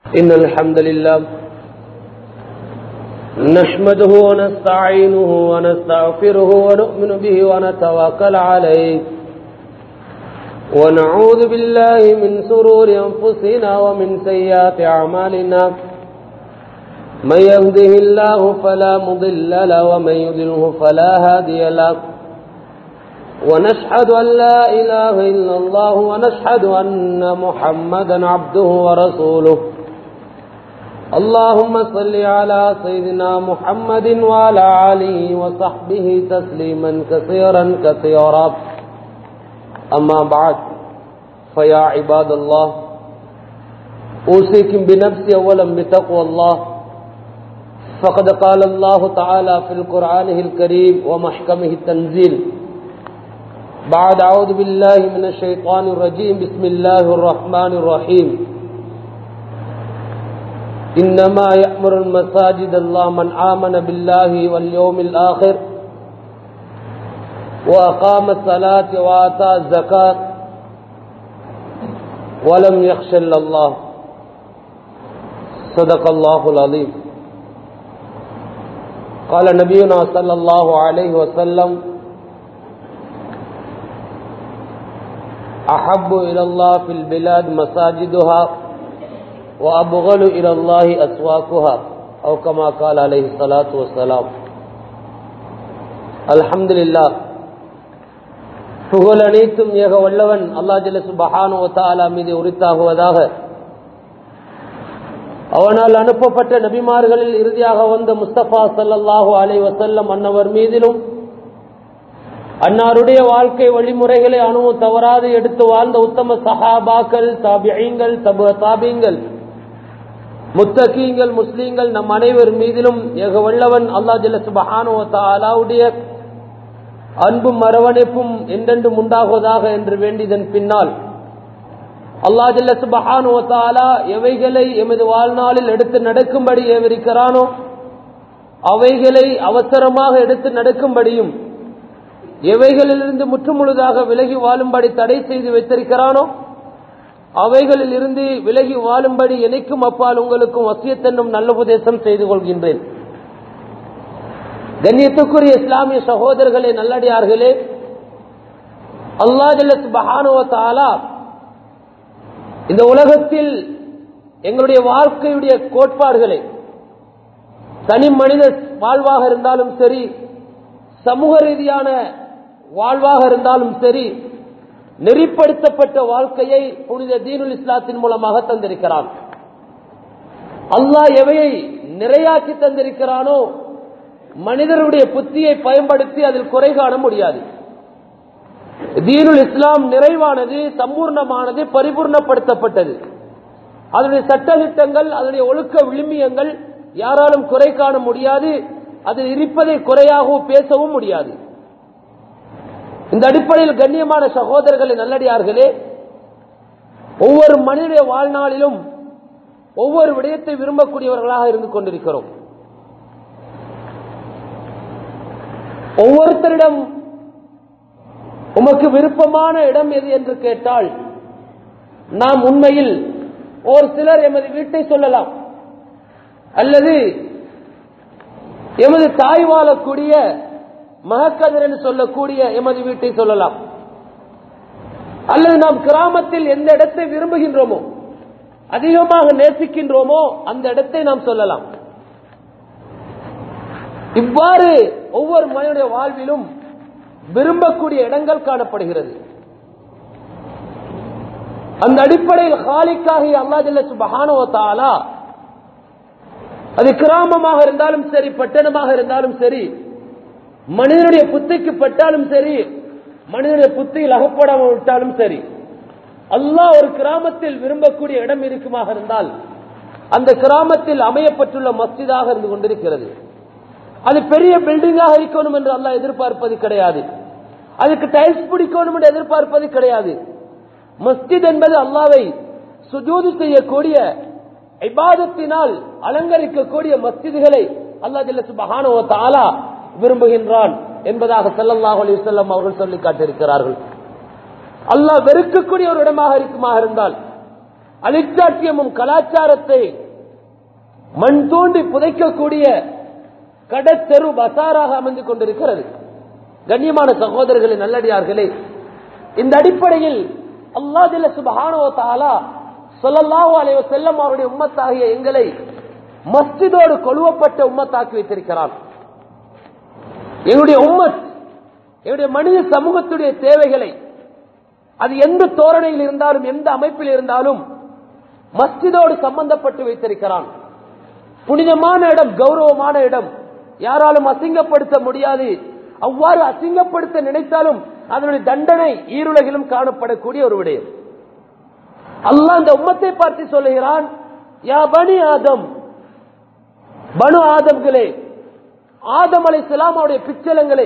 إن الحمد لله نحمده ونستعينه ونستغفره ونؤمن به ونتوكل عليه ونعوذ بالله من سرور أنفسنا ومن سيئات أعمالنا من يهده الله فلا مضل له ومن يضله فلا هادي له ونشهد أن لا إله إلا الله ونشهد أن محمدا عبده ورسوله اللهم صل على سيدنا محمد وعلى آله وصحبه تسليما كثيرا كثيرا أما بعد فيا عباد الله أوصيكم بنفسي أولا بتقوى الله فقد قال الله تعالى في القرآن الكريم ومحكمه التنزيل بعد أعوذ بالله من الشيطان الرجيم بسم الله الرحمن الرحيم إنما يأمر المساجد الله من آمن بالله واليوم الآخر وأقام الصلاة وآتى الزكاة ولم يخش إلا الله صدق الله العظيم قال نبينا صلى الله عليه وسلم أحب إلى الله في البلاد مساجدها وأبغل إلى الله أسواقها أو كما قال عليه الصلاة والسلام الحمد لله புகழ் அனைத்தும் ஏக வல்லவன் அல்லா ஜல்ல சுபஹானு தாலா மீது உரித்தாகுவதாக அவனால் அனுப்பப்பட்ட நபிமார்களில் இறுதியாக வந்த முஸ்தபா சல்லல்லாஹு அலை வசல்லம் அன்னவர் மீதிலும் அன்னாருடைய வாழ்க்கை வழிமுறைகளை அணுவு தவறாது எடுத்து வாழ்ந்த உத்தம சஹாபாக்கள் தாபியங்கள் தபு தாபியங்கள் முத்தகீங்கள் முஸ்லீம்கள் நம் அனைவர் மீதிலும் ஏக வல்லவன் அல்லா ஜல்ல சுபஹானு தாலாவுடைய அன்பும் அரவணைப்பும் என்றென்றும் உண்டாகுவதாக என்று வேண்டியதன் பின்னால் அல்லா ஜல்ல சுபஹானு தாலா எவைகளை எமது வாழ்நாளில் எடுத்து நடக்கும்படி ஏவிருக்கிறானோ அவைகளை அவசரமாக எடுத்து நடக்கும்படியும் எவைகளிலிருந்து முற்றுமுழுதாக விலகி வாழும்படி தடை செய்து வைத்திருக்கிறானோ அவைகளில் இருந்து விலகி வாழும்படி எனக்கும் அப்பால் உங்களுக்கும் வசியத்தென்னும் நல்ல உபதேசம் செய்து கொள்கின்றேன் கண்ணியத்துக்குரிய இஸ்லாமிய சகோதரர்களே நல்லடியார்களே அல்லா ஜல்லத் பஹானுவத்தாலா இந்த உலகத்தில் எங்களுடைய வாழ்க்கையுடைய கோட்பாடுகளை தனி மனித வாழ்வாக இருந்தாலும் சரி சமூக ரீதியான வாழ்வாக இருந்தாலும் சரி நெறிப்படுத்தப்பட்ட வாழ்க்கையை புனித தீனுல் இஸ்லாத்தின் மூலமாக தந்திருக்கிறான் அல்லாஹ் எவையை நிறையாக்கி தந்திருக்கிறானோ மனிதருடைய புத்தியை பயன்படுத்தி அதில் குறை காண முடியாது தீனுல் இஸ்லாம் நிறைவானது சம்பூர்ணமானது பரிபூர்ணப்படுத்தப்பட்டது அதனுடைய சட்டத்திட்டங்கள் அதனுடைய ஒழுக்க விளிமியங்கள் யாராலும் குறை காண முடியாது அதில் இருப்பதை குறையாகவும் பேசவும் முடியாது இந்த அடிப்படையில் கண்ணியமான சகோதரர்களை நல்லடியார்களே ஒவ்வொரு மனித வாழ்நாளிலும் ஒவ்வொரு விடயத்தை விரும்பக்கூடியவர்களாக இருந்து கொண்டிருக்கிறோம் ஒவ்வொருத்தரிடம் உமக்கு விருப்பமான இடம் எது என்று கேட்டால் நாம் உண்மையில் ஒரு சிலர் எமது வீட்டை சொல்லலாம் அல்லது எமது தாய் வாழக்கூடிய மகக்கதிர் என்று சொல்லக்கூடிய எமது வீட்டை சொல்லலாம் அல்லது நாம் கிராமத்தில் எந்த இடத்தை விரும்புகின்றோமோ அதிகமாக நேசிக்கின்றோமோ அந்த இடத்தை நாம் சொல்லலாம் இவ்வாறு ஒவ்வொரு மனிதனுடைய வாழ்விலும் விரும்பக்கூடிய இடங்கள் காணப்படுகிறது அந்த அடிப்படையில் ஹாலிக்காகி அல்லா ஜல்ல சுபஹானோ தாலா அது கிராமமாக இருந்தாலும் சரி பட்டணமாக இருந்தாலும் சரி மனிதனுடைய புத்திக்கு பட்டாலும் சரி மனிதனுடைய புத்தியில் அகப்படாமல் விட்டாலும் சரி அல்லாஹ் ஒரு கிராமத்தில் விரும்பக்கூடிய இடம் இருக்குமாக இருந்தால் அந்த கிராமத்தில் அமையப்பட்டுள்ள மஸ்ஜிதாக இருந்து கொண்டிருக்கிறது அது பெரிய பில்டிங்காக இருக்கணும் என்று அல்லாஹ் எதிர்பார்ப்பது கிடையாது அதுக்கு டைல்ஸ் பிடிக்கணும் என்று எதிர்பார்ப்பது கிடையாது மஸ்ஜித் என்பது அல்லாவை சுஜூது செய்யக்கூடிய இபாதத்தினால் அலங்கரிக்கக்கூடிய மஸ்ஜிதுகளை அல்லா ஜல்ல சுபஹானோ தாலா விரும்புகின்றான் என்பதாக சல்லல்லாஹு அலைஹி வஸல்லம் அவர்கள் சொல்லி காட்டியிருக்கிறார்கள் அல்லாஹ் வெறுக்கக்கூடிய ஒரு இடமாக இருக்குமாக இருந்தால் அலிச்சாட்டியமும் கலாச்சாரத்தை மண் தோண்டி புதைக்கக்கூடிய கடத்தெரு பசாராக அமைந்து கொண்டிருக்கிறது கண்ணியமான சகோதரர்களே நல்லடியார்களே இந்த அடிப்படையில் அல்லாஹ் சுபஹானோ தாலா சொல்லல்லாஹு அலைவ செல்லம் அவருடைய உம்மத்தாகிய எங்களை மஸ்ஜிதோடு கொழுவப்பட்ட உம்மத்தாக்கி வைத்திருக்கிறான் எங்களுடைய உம்மத் என்னுடைய மனித சமூகத்துடைய தேவைகளை அது எந்த தோரணையில் இருந்தாலும் எந்த அமைப்பில் இருந்தாலும் மஸ்ஜிதோடு சம்பந்தப்பட்டு வைத்திருக்கிறான் புனிதமான இடம் கௌரவமான இடம் யாராலும் அசிங்கப்படுத்த முடியாது அவ்வாறு அசிங்கப்படுத்த நினைத்தாலும் அதனுடைய தண்டனை ஈருலகிலும் காணப்படக்கூடிய ஒரு விடயம் அல்லாஹ் அந்த உம்மத்தை பார்த்து சொல்லுகிறான் யா பனி ஆதம் பனு ஆதம்களே ஆதம் அலை அவருடைய பிச்சலங்களே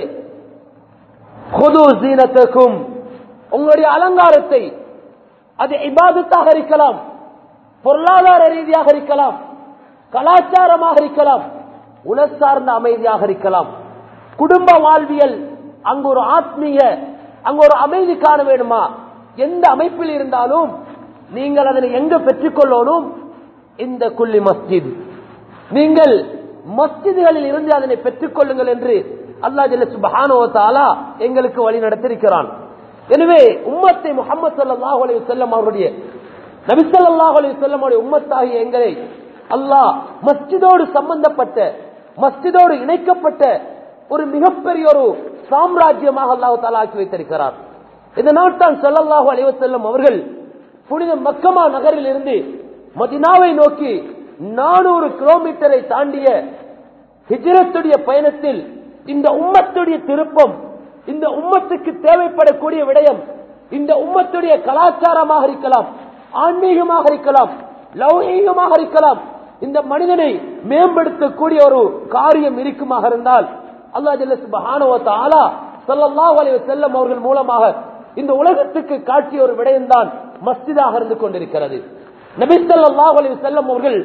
கொது சீனத்துக்கும் உங்களுடைய அலங்காரத்தை அது இபாதத்தாக இருக்கலாம் பொருளாதார ரீதியாக இருக்கலாம் கலாச்சாரமாக இருக்கலாம் உலசார்ந்த அமைதியாக இருக்கலாம் குடும்ப வாழ்வியல் அங்கு ஒரு ஆத்மீக அங்கு ஒரு அமைதி காண வேணுமா எந்த அமைப்பில் இருந்தாலும் நீங்கள் அதனை எங்க பெற்றுக்கொள்ளணும் இந்த குள்ளி மஸ்ஜித் நீங்கள் மஸ்ஜிதுகளில் இருந்து அதனை பெற்றுக் கொள்ளுங்கள் என்று அல்லா ஜல்ல சுபஹானோ தாலா எங்களுக்கு வழி நடத்திருக்கிறான் எனவே உம்மத்தை முகமது சல்லாஹ் அலி செல்லம் அவருடைய நபிசல்லாஹ் அலி செல்லம் அவருடைய உம்மத்தாகிய எங்களை அல்லாஹ் மஸ்ஜிதோடு சம்பந்தப்பட்ட மஸ்ஜிதோடு இணைக்கப்பட்ட ஒரு மிகப்பெரிய ஒரு சாம்ராஜ்யமாக அல்லாஹு தாலா ஆக்கி வைத்திருக்கிறார் இதனால் தான் சல்லல்லாஹு அலைவ செல்லம் அவர்கள் புனித மக்கமா நகரில் இருந்து மதினாவை நோக்கி நானூறு கிலோமீட்டரை தாண்டிய ஹிஜரத்துடைய பயணத்தில் இந்த உம்மத்துடைய திருப்பம் இந்த உம்மத்துக்கு தேவைப்படக்கூடிய விடயம் இந்த உம்மத்துடைய கலாச்சாரமாக இருக்கலாம் ஆன்மீகமாக இருக்கலாம் லௌகீகமாக இருக்கலாம் இந்த மனிதனை மேம்படுத்தக்கூடிய ஒரு காரியம் இருக்குமாக இருந்தால் அல்லா ஜல்ல சல்லாஹ் அலைவ செல்லம் அவர்கள் மூலமாக இந்த உலகத்துக்கு காட்டிய ஒரு விடயம்தான் மஸ்ஜிதாக இருந்து கொண்டிருக்கிறது நபிசல்லாஹ் அலைவ செல்லம் அவர்கள்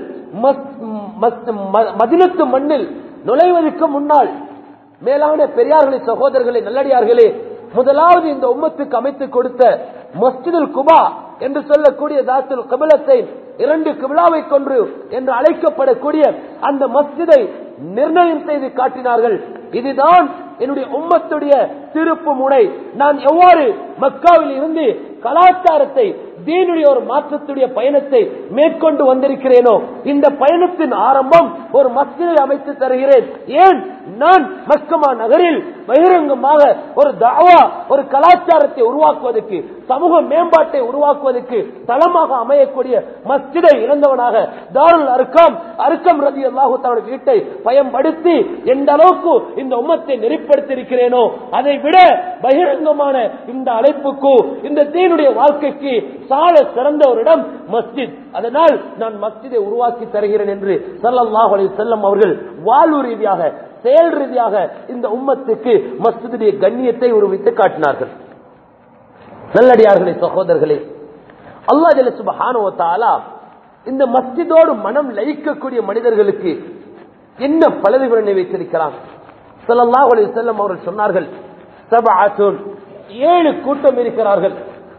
மதினத்து மண்ணில் நுழைவதற்கு முன்னால் மேலான பெரியார்களே சகோதரர்களே நல்லடியார்களே முதலாவது இந்த உம்மத்துக்கு அமைத்து கொடுத்த மஸ்ஜிதுல் குபா என்று சொல்லக்கூடிய தாத்துல் கபிலத்தை இரண்டு கிபிலாவை கொன்று என்று அழைக்கப்படக்கூடிய அந்த மஸ்ஜிதை நிர்ணயம் செய்து காட்டினார்கள் இதுதான் என்னுடைய உம்மத்துடைய திருப்பு முனை நான் எவ்வாறு மக்காவில் இருந்து கலாச்சாரத்தை தீனுடைய ஒரு மாற்றத்துடைய பயணத்தை மேற்கொண்டு வந்திருக்கிறேனோ இந்த பயணத்தின் ஆரம்பம் ஒரு மஸ்ஜிதை அமைத்து தருகிறேன் ஏன் நான் மக்கமா நகரில் பகிரங்கமாக ஒரு தாவா ஒரு கலாச்சாரத்தை உருவாக்குவதற்கு சமூக மேம்பாட்டை உருவாக்குவதற்கு தளமாக அமையக்கூடிய மஸ்ஜிதை இழந்தவனாக தாருல் அருக்கம் அருக்கம் ரதி அல்லாஹு தன்னுடைய வீட்டை பயன்படுத்தி எந்த அளவுக்கு இந்த உம்மத்தை நெறிப்படுத்தி இருக்கிறேனோ அதை விட பகிரங்கமான இந்த அழைப்புக்கு இந்த தீனுடைய வாழ்க்கைக்கு சால சிறந்த ஒரு இடம் மஸ்ஜித் அதனால் நான் மஸ்ஜிதை உருவாக்கி தருகிறேன் என்று சல்லல்லாஹ் அலைஹி செல்லம் அவர்கள் வாழ்வு ரீதியாக செயல் ரீதியாக இந்த உம்மத்துக்கு மஸ்ஜிதுடைய கண்ணியத்தை உருவித்து காட்டினார்கள் நல்லடியார்களே சகோதரர்களே அல்லா ஜல சுபஹானுவத்தாலா இந்த மஸ்ஜிதோடு மனம் லயிக்கக்கூடிய மனிதர்களுக்கு என்ன பலதுகளை வைத்திருக்கிறான் ஸல்லல்லாஹு அலைஹி வஸல்லம் அவர்கள் சொன்னார்கள் சபஅத்துன் ஏழு கூட்டம் இருக்கிறார்கள்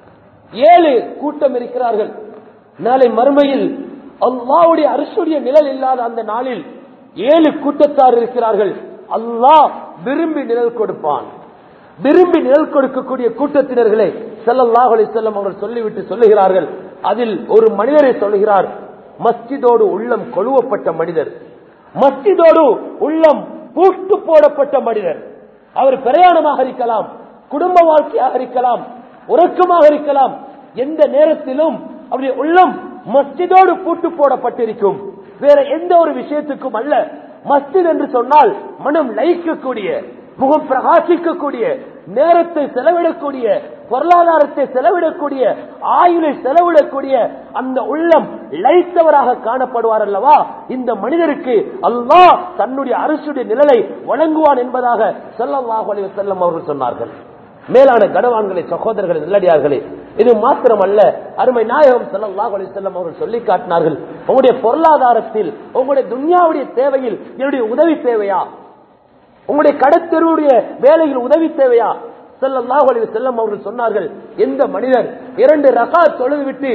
ஏழு கூட்டம் இருக்கிறார்கள் நாளை மறுமையில் அல்லாஹ்வுடைய அரசுடைய நிழல் இல்லாத அந்த நாளில் ஏழு கூட்டத்தார் இருக்கிறார்கள் அல்லாஹ் விரும்பி நிழல் கொடுப்பான் விரும்பி நிழல் கொடுக்கக்கூடிய கூட்டத்தினர்களை ஸல்லல்லாஹு அலைஹி வஸல்லம் அவர்கள் சொல்லிவிட்டு சொல்லுகிறார்கள் அதில் ஒரு மனிதரை சொல்லுகிறார் மஸ்ஜிதோடு உள்ளம் கொழுவப்பட்ட மனிதர் மஸ்ஜிதோடு உள்ளம் பூட்டு போடப்பட்ட மனிதர் அவர் பிரயாணமாக இருக்கலாம் குடும்ப வாழ்க்கையாக இருக்கலாம் உறக்கமாக இருக்கலாம் எந்த நேரத்திலும் அவருடைய உள்ளம் மஸ்ஜிதோடு பூட்டு போடப்பட்டிருக்கும் வேற எந்த ஒரு விஷயத்துக்கும் அல்ல மஸ்ஜித் என்று சொன்னால் மனம் லயிக்கக்கூடிய முகம் பிரகாசிக்கக்கூடிய நேரத்தை செலவிடக்கூடிய பொருளாதாரத்தை செலவிடக்கூடிய ஆயுளை செலவிடக்கூடிய அந்த உள்ளம் லைத்தவராக காணப்படுவார் அல்லவா இந்த மனிதருக்கு அல்லாஹ் தன்னுடைய அரசுடைய நிழலை வழங்குவான் என்பதாக ஸல்லல்லாஹு அலைஹி வஸல்லம் அவர்கள் சொன்னார்கள் மேலான கனவான்களை சகோதரர்களை நல்லடியார்களே இது மாத்திரமல்ல அருமை நாயகம் ஸல்லல்லாஹு அலைஹி வஸல்லம் அவர்கள் சொல்லி காட்டினார்கள் உங்களுடைய பொருளாதாரத்தில் உங்களுடைய துன்யாவுடைய தேவையில் என்னுடைய உதவி தேவையா உங்களுடைய கடத்தெருவுடைய வேலையில் உதவி தேவையா ஸல்லல்லாஹு அலைஹி வஸல்லம் அவர்கள் சொன்னார்கள் எந்த மனிதர் இரண்டு ரகா தொழுது விட்டு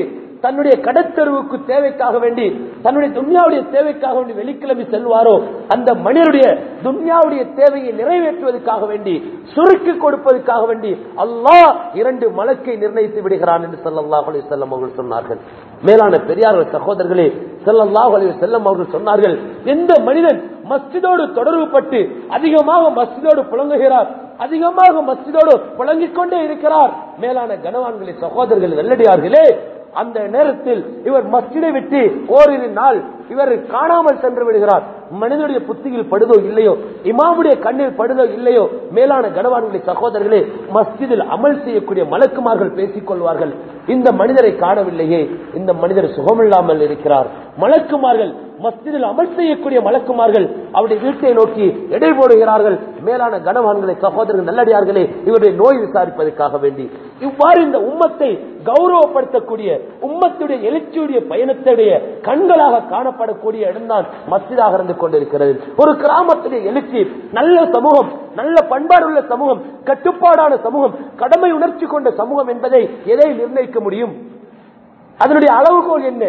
தன்னுடைய கடத்தெருவுக்கு தேவைக்காக வேண்டி தன்னுடைய துன்யாவுடைய தேவைக்காக வேண்டி வெளிக்கிழமை செல்வாரோ அந்த மனிதனுடைய துன்யாவுடைய தேவையை நிறைவேற்றுவதற்காக வேண்டி சுருக்கி கொடுப்பதற்காக வேண்டி அல்லாஹ் இரண்டு மலக்கை நிர்ணயித்து விடுகிறான் என்று ஸல்லல்லாஹு அலைஹி வஸல்லம் அவர்கள் சொன்னார்கள் மேலான பெரியார்கள் சகோதரர்களே ஸல்லல்லாஹு அலைஹி வஸல்லம் அவர்கள் சொன்னார்கள் எந்த மனிதன் மஸ்ஜிதோடு தொடர்பு பட்டு அதிகமாக மஸ்ஜிதோடு புழங்குகிறார் அதிகமாக மஸ்ஜிதோடு புழங்கிக் கொண்டே இருக்கிறார் மேலான கனவான்களே சகோதரர்கள் வெள்ளடியார்களே அந்த நேரத்தில் இவர் மஸ்ஜிதை விட்டு ஓரிரு நாள் இவர் காணாமல் சென்று விடுகிறார் மனிதனுடைய புத்தியில் படுதோ இல்லையோ இமாமுடைய கண்ணில் படுதோ இல்லையோ மேலான கனவான்களை சகோதரர்களே மஸ்ஜிதில் அமல் செய்யக்கூடிய மலக்குமார்கள் பேசிக் கொள்வார்கள் இந்த மனிதரை காணவில்லையே இந்த மனிதர் சுகமில்லாமல் இருக்கிறார் மலக்குமார்கள் மஸ்ஜிதில் அமல் செய்யக்கூடிய மலக்குமார்கள் அவருடைய வீட்டை நோக்கி எடை போடுகிறார்கள் மேலான கனவான்களை சகோதரர்கள் நல்லடியார்களே இவருடைய நோய் விசாரிப்பதற்காக வேண்டி இவ்வாறு இந்த உம்மத்தை கௌரவப்படுத்தக்கூடிய உம்மத்துடைய எழுச்சியுடைய பயணத்துடைய கண்களாக காணப்படக்கூடிய இடம்தான் மஸ்ஜிதாக இருந்து கொண்டிருக்கிறது ஒரு கிராமத்துடைய எழுச்சி நல்ல சமூகம் நல்ல பண்பாடுள்ள சமூகம் கட்டுப்பாடான சமூகம் கடமை உணர்ச்சி கொண்ட சமூகம் என்பதை எதை நிர்ணயிக்க முடியும் அதனுடைய அளவுகோல் என்ன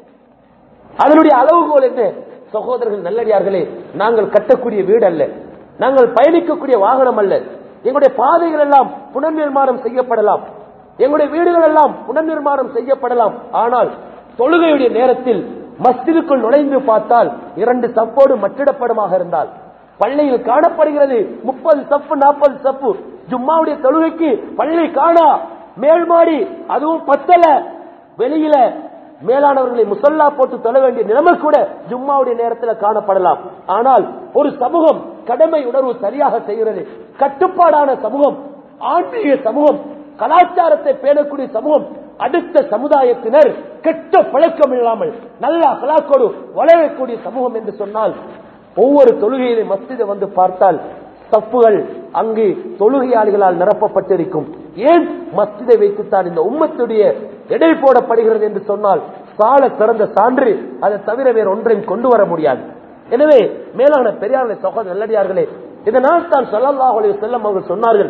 அதனுடைய அளவுகோல் என்ன சகோதரர்கள் நல்லடியார்களே நாங்கள் கட்டக்கூடிய வீடு அல்ல நாங்கள் பயணிக்கக்கூடிய வாகனம் அல்ல எங்களுடைய பாதைகள் எல்லாம் புனர்நிர்மாணம் செய்யப்படலாம் எங்களுடைய வீடுகள் எல்லாம் புனர்நிர்மாணம் செய்யப்படலாம் ஆனால் தொழுகையுடைய நேரத்தில் மஸ்ஜிதுக்குள் நுழைந்து பார்த்தால் இரண்டு சப்போடு மற்றிடப்படமாக இருந்தால் பள்ளியில் காணப்படுகிறது முப்பது சப்பு நாற்பது சப்பு ஜும்மாவுடைய தொழுகைக்கு பள்ளி காணா மேல்மாடி அதுவும் பத்தல வெளியில மேலானவர்களை முசல்லா போட்டு தொழ வேண்டிய நிலைமை கூட ஜும்மாவுடைய நேரத்தில் காணப்படலாம் ஆனால் ஒரு சமூகம் கடமை உணர்வு சரியாக செய்கிறது கட்டுப்பாடான சமூகம் ஆன்மீக சமூகம் கலாச்சாரத்தை பேணக்கூடிய சமூகம் அடுத்த சமுதாயத்தினர் கெட்ட பழக்கம் இல்லாமல் நல்ல அகலாக்கோடு வளரக்கூடிய சமூகம் என்று சொன்னால் ஒவ்வொரு தொழுகையிலும் மஸ்ஜிதை வந்து பார்த்தால் தப்புகள் அங்கு தொழுகையாளிகளால் நிரப்பப்பட்டிருக்கும் ஏன் மஸ்ஜிதை வைத்துத்தான் இந்த உம்மத்துடைய எடை போடப்படுகிறது என்று சொன்னால் சால சிறந்த சான்று அதை தவிர வேறு ஒன்றையும் கொண்டு வர முடியாது எனவே மேலான பெரியார்களே சகோதர நல்லடியார்களே இதனால் தான் சொல்லல்லாஹ் செல்லம் அவர்கள் சொன்னார்கள்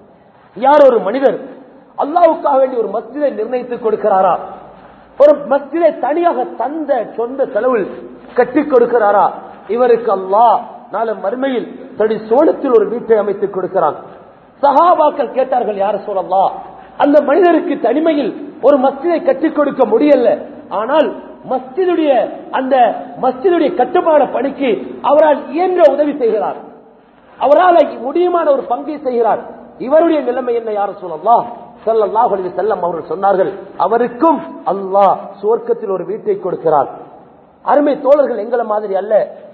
யார் ஒரு மனிதர் அல்லாவுக்காக வேண்டி ஒரு மஸ்ஜிதை நிர்ணயித்து கொடுக்கிறாரா ஒரு மஸ்ஜிதை தனியாக தந்த சொந்த செலவில் கட்டி கொடுக்கிறாரா இவருக்கு அல்லாஹ் நாளை மறுமையில் தன்னுடைய சோழத்தில் ஒரு வீட்டை அமைத்து கொடுக்கிறான் சஹாபாக்கள் கேட்டார்கள் யார சொல்லலாம் அந்த மனிதருக்கு தனிமையில் ஒரு மஸ்ஜிதை கட்டிக் கொடுக்க முடியல ஆனால் மஸ்ஜிதுடைய அந்த மஸ்ஜிதுடைய கட்டுமான பணிக்கு அவரால் இயன்ற உதவி செய்கிறார் அவரால் முடியுமான ஒரு பங்கை செய்கிறார் இவருடைய நிலைமை என்ன யார சொல்லலாம் ஸல்லல்லாஹு அலைஹி வஸல்லம் அவர்கள் சொன்னார்கள் அவருக்கும் அல்லாஹ் சுவர்க்கத்தில் ஒரு வீட்டை கொடுக்கிறார் அருமை தோழர்கள் எங்களை மாதிரி அல்ல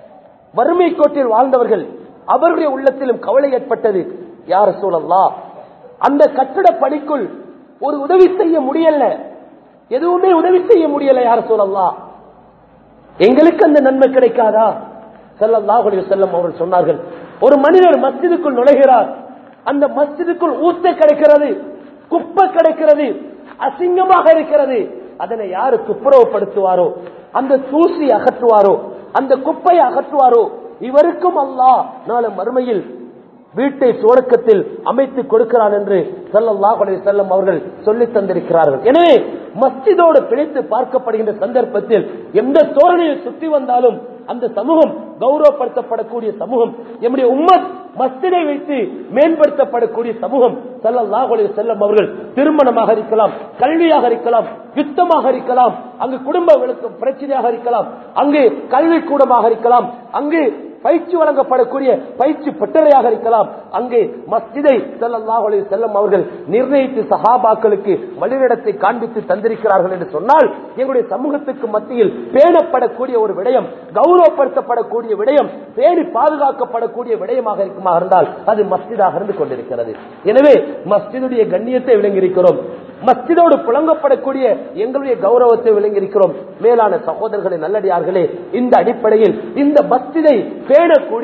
வறுமை கோட்டில் வாழ்ந்தவர்கள் அவருடைய உள்ளத்திலும் கவலை ஏற்பட்டது யார சூழல்லா அந்த கட்டட பணிக்குள் ஒரு உதவி செய்ய முடியல எதுவுமே உதவி செய்ய முடியல யார சூழல்லா எங்களுக்கு அந்த நன்மை கிடைக்காதா ஸல்லல்லாஹு அலைஹி வஸல்லம் அவர்கள் சொன்னார்கள் ஒரு மனிதர் மஸ்ஜிதுக்குள் நுழைகிறார் அந்த மஸ்ஜிதுக்குள் ஊத்த கிடைக்கிறது குப்பை கிடைக்கிறது அசிங்கமாக இருக்கிறது அதனை யாரு துப்புரவுப்படுத்துவாரோ அந்த தூசி அகற்றுவாரோ அந்த குப்பையை அகற்றுவாரோ இவருக்கும் அல்லாஹ் நாளை மறுமையில் வீட்டை சுவர்க்கத்தில் அமைத்து கொடுக்கிறான் என்று ஸல்லல்லாஹு அலைஹி வஸல்லம் அவர்கள் சொல்லித் தந்திருக்கிறார்கள் எனவே மஸ்ஜிதோடு பிணைத்து பார்க்கப்படுகின்ற சந்தர்ப்பத்தில் எந்த தோரணையில் சுற்றி வந்தாலும் அந்த சமூகம் கௌரவப்படுத்தப்படக்கூடிய சமூகம் நம்முடைய உம்மத் மஸ்ஜிதை வைத்து மேம்படுத்தப்படக்கூடிய சமூகம் ஸல்லல்லாஹு அலைஹி வஸல்லம் அவர்கள் திருமணமாக இருக்கலாம் கல்வியாக இருக்கலாம் யுத்தமாக இருக்கலாம் அங்கு குடும்ப விளக்கம் பிரச்சனையாக இருக்கலாம் அங்கு கல்வி கூடமாக இருக்கலாம் அங்கு பயிற்சி வழங்கப்படக்கூடிய பயிற்சி பட்டறையாக இருக்கலாம் அங்கே மஸ்ஜிதை ஸல்லல்லாஹு அலைஹி வஸல்லம் அவர்கள் நிர்ணயித்து சஹாபாக்களுக்கு வழிநடத்தை காண்பித்து தந்திருக்கிறார்கள் என்று சொன்னால் எங்களுடைய சமூகத்துக்கு மத்தியில் பேணப்படக்கூடிய ஒரு விடயம் கௌரவப்படுத்தப்படக்கூடிய விடயம் பேணி பாதுகாக்கப்படக்கூடிய விடயமாக இருக்குமா இருந்தால் அது மஸ்ஜிதாக இருந்து கொண்டிருக்கிறது எனவே மஸ்ஜிதுடைய கண்ணியத்தை விளங்கியிருக்கிறோம் மஸ்ஜிதோடு புழங்கப்படக்கூடிய எங்களுடைய கௌரவத்தை விளங்கியிருக்கிறோம் மேலான சகோதரர்களே நல்லடியார்களே இந்த அடிப்படையில் இந்த மஸ்ஜிதை பேணக்கூடிய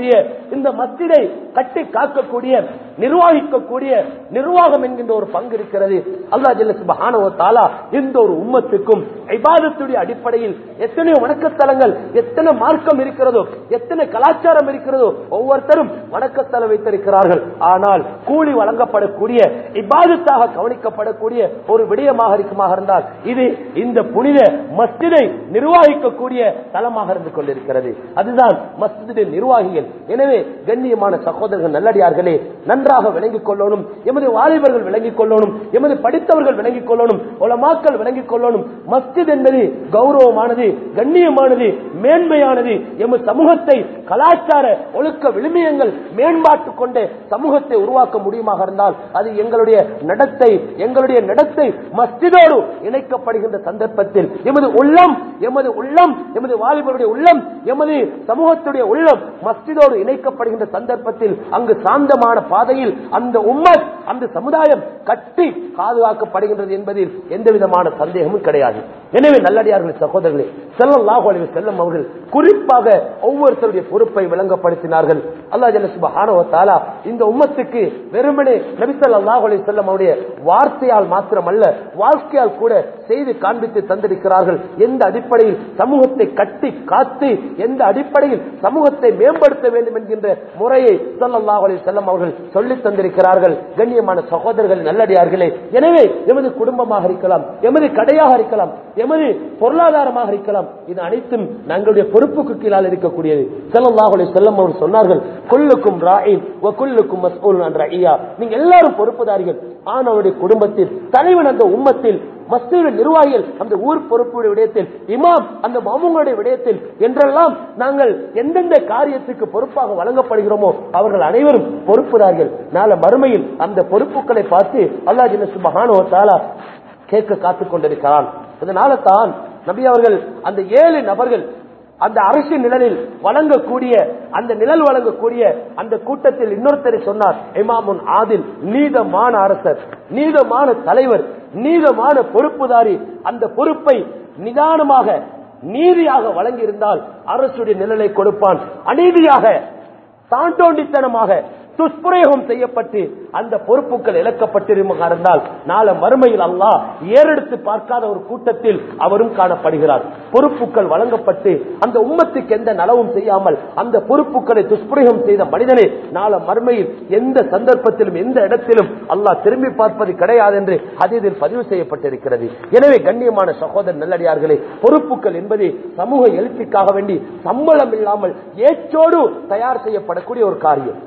இந்த மஸ்ஜிதை கட்டி காக்கக்கூடிய நிர்வகிக்கக்கூடிய நிர்வாகம் என்கின்ற ஒரு பங்கு இருக்கிறது அல்லா ஜல்ல சுபஹானஹு வ தஆலா இந்த ஒரு உம்மத்துக்கும் இபாதத்துடைய அடிப்படையில் எத்தனை வணக்கத்தலங்கள் எத்தனை மார்க்கம் இருக்கிறதோ எத்தனை கலாச்சாரம் இருக்கிறதோ ஒவ்வொருத்தரும் வணக்கத்தலம் வைத்திருக்கிறார்கள் ஆனால் கூலி வழங்கப்படக்கூடிய இபாதத்தாக கவனிக்கப்படக்கூடிய ஒரு விடயமாக இருக்குமாக இருந்தால் இது இந்த புனித மஸ்ஜிதை நிர்வகிக்கக்கூடிய தலமாக இருந்து கொண்டிருக்கிறது அதுதான் மஸ்ஜிதின் நிர்வாகிகள் எனவே கண்ணியமான சகோதரர்கள் நல்லடியார்களே நன்றாக விளங்கிக் கொள்ளணும் எமது வாலிபர்கள் விளங்கிக் கொள்ளணும் எமது படித்தவர்கள் விளங்கிக் கொள்ளணும் உலமாக்கள் விளங்கிக் கொள்ளணும் மஸ்ஜித் என்பது கௌரவமானது கண்ணியமானது மேன்மையானது எமது சமூகத்தை கலாச்சார ஒழுக்க விழுமியங்கள் மேம்பாட்டு கொண்ட சமூகத்தை உருவாக்க முடியுமாக இருந்தால் அது எங்களுடைய நடத்தை எங்களுடைய நடத்தை மஸ்ஜிதோடு இணைக்கப்படுகின்ற சந்தர்ப்பத்தில் எமது உள்ளம் எமது உள்ளம் எமது வாலிபருடைய உள்ளம் எமது சமூகத்துடைய உள்ளம் மஸ்ஜிதோடு இணைக்கப்படுகின்ற சந்தர்ப்பத்தில் அங்கு சாந்தமான பாதையில் அந்த உம்மத் அந்த சமுதாயம் கட்டி பாதுகாக்கப்படுகின்றது என்பதில் எந்த விதமான சந்தேகமும் கிடையாது எனவே நல்லடியார்கள் சகோதரர்களே செல்லல்லாஹு அலைஹி செல்லம் அவர்கள் குறிப்பாக ஒவ்வொருத்தருடைய பொறுப்பை விளங்கப்படுத்தினார்கள் அல்லாஹ் ஜல்ல சுப்ஹானஹு வ தஆலா இந்த உம்மத்துக்கு வெறுமனே நபி ஸல்லல்லாஹு அலைஹி வஸல்லம் அவருடைய வார்த்தையால் மாத்திரமல்ல வாழ்க்கையால் கூட செய்து காண்பித்து தந்திருக்கிறார்கள் எந்த அடிப்படையில் சமூகத்தை கட்டி காத்து எந்த அடிப்படையில் சமூகத்தை மேம்படுத்த வேண்டும் என்கின்ற முறையை ஸல்லல்லாஹு அலைஹி வஸல்லம் அவர்கள் சொல்லித் தந்திருக்கிறார்கள் கண்ணியமான சகோதரர்கள் நல்லடியார்களே எனவே எமது குடும்பமாக இருக்கலாம் எமது கடையாக இருக்கலாம் எமது பொருளாதாரமாக இருக்கலாம் இது அனைத்தும் தங்களுடைய பொறுப்புக்கு கீழால் இருக்கக்கூடியது ஸல்லல்லாஹு அலைஹி வஸல்லம் அவர்கள் சொன்னார்கள் குல்லுக்கும் ராயின் வ குல்லுக்கும் மஸ்ஊலுன் அன் ரஇயா நீங்க எல்லாரும் பொறுப்புதாரிகள் ஆனவருடைய குடும்பத்தில் தலைவன் அந்த உம்மத்தில் மஸ்ஜிது நிர்வாகிகள் அந்த ஊர் பொறுப்புடைய விடயத்தில் இமாம் அந்த மாமுங்களுடைய விடயத்தில் என்றெல்லாம் நாங்கள் எந்தெந்த காரியத்துக்கு பொறுப்பாக வழங்கப்படுகிறோமோ அவர்கள் அனைவரும் பொறுப்புதார்கள் நாளை மறுமையில் அந்த பொறுப்புகளை பார்த்து அல்லாஹ் ஜின்ன சுபஹானஹு வ தஆலா கேட்க காத்துக் கொண்டிருக்கிறான் இதனால தான் நபி அவர்கள் அந்த ஏழு நபர்கள் அந்த அரசு நிழலில் வழங்கக்கூடிய அந்த நிழல் வழங்கக்கூடிய அந்த கூட்டத்தில் இன்னொருத்தரை சொன்னார் இமாமுன் ஆதில் நீதமான அரசர் நீதமான தலைவர் நீதமான பொறுப்புதாரி அந்த பொறுப்பை நிதானமாக நீதியாக வழங்கியிருந்தால் அரசுடைய நிழலை கொடுப்பான் அநீதியாக தாண்டோண்டித்தனமாக துஷ்பிரயோகம் செய்யப்பட்டு அந்த பொறுப்புகள் இழக்கப்பட்டிருமாக இருந்தால் நாளை மறுமையில் அல்லாஹ் ஏறெடுத்து பார்க்காத ஒரு கூட்டத்தில் அவரும் காணப்படுகிறார் பொறுப்புகள் வழங்கப்பட்டு அந்த உம்மத்துக்கு எந்த நலவும் செய்யாமல் அந்த பொறுப்புகளை துஷ்பிரயோகம் செய்த மனிதனை நாளை மறுமையில் எந்த சந்தர்ப்பத்திலும் எந்த இடத்திலும் அல்லாஹ் திரும்பி பார்ப்பது கிடையாது என்று அதில் பதிவு செய்யப்பட்டிருக்கிறது எனவே கண்ணியமான சகோதரர் நல்லடியார்களே பொறுப்புகள் என்பது சமூக எழுச்சிக்காக வேண்டி சம்பளம் இல்லாமல் ஏற்றோடு தயார் செய்யப்படக்கூடிய ஒரு காரியம்